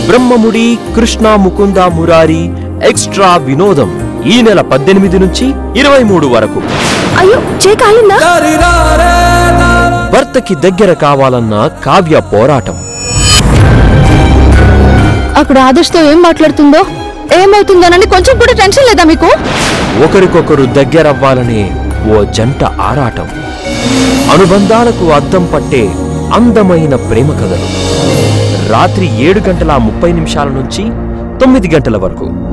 Brahmamudi Krishna Mukunda Murari extra వినోదం ఈ నెల పద్దెనిమిది నుంచి ఇరవై మూడు వరకు అయ్యో చే కాలిందా భర్తకి దగ్గర కావాలన్న కావ్య పోరాటం అక్కడ ఆదర్శ్తో ఏం మాట్లాడుతుందో ఏమవుతుందోనని కొంచెం కూడా టెన్షన్ లేదా మీకు ఒకరికొకరు దగ్గరవ్వాలనే ఓ జంట ఆరాటం అనుబంధాలకు అద్దం పట్టే అందమైన ప్రేమ కథలు రాత్రి ఏడు గంటల ముప్పై నిమిషాల నుంచి తొమ్మిది గంటల వరకు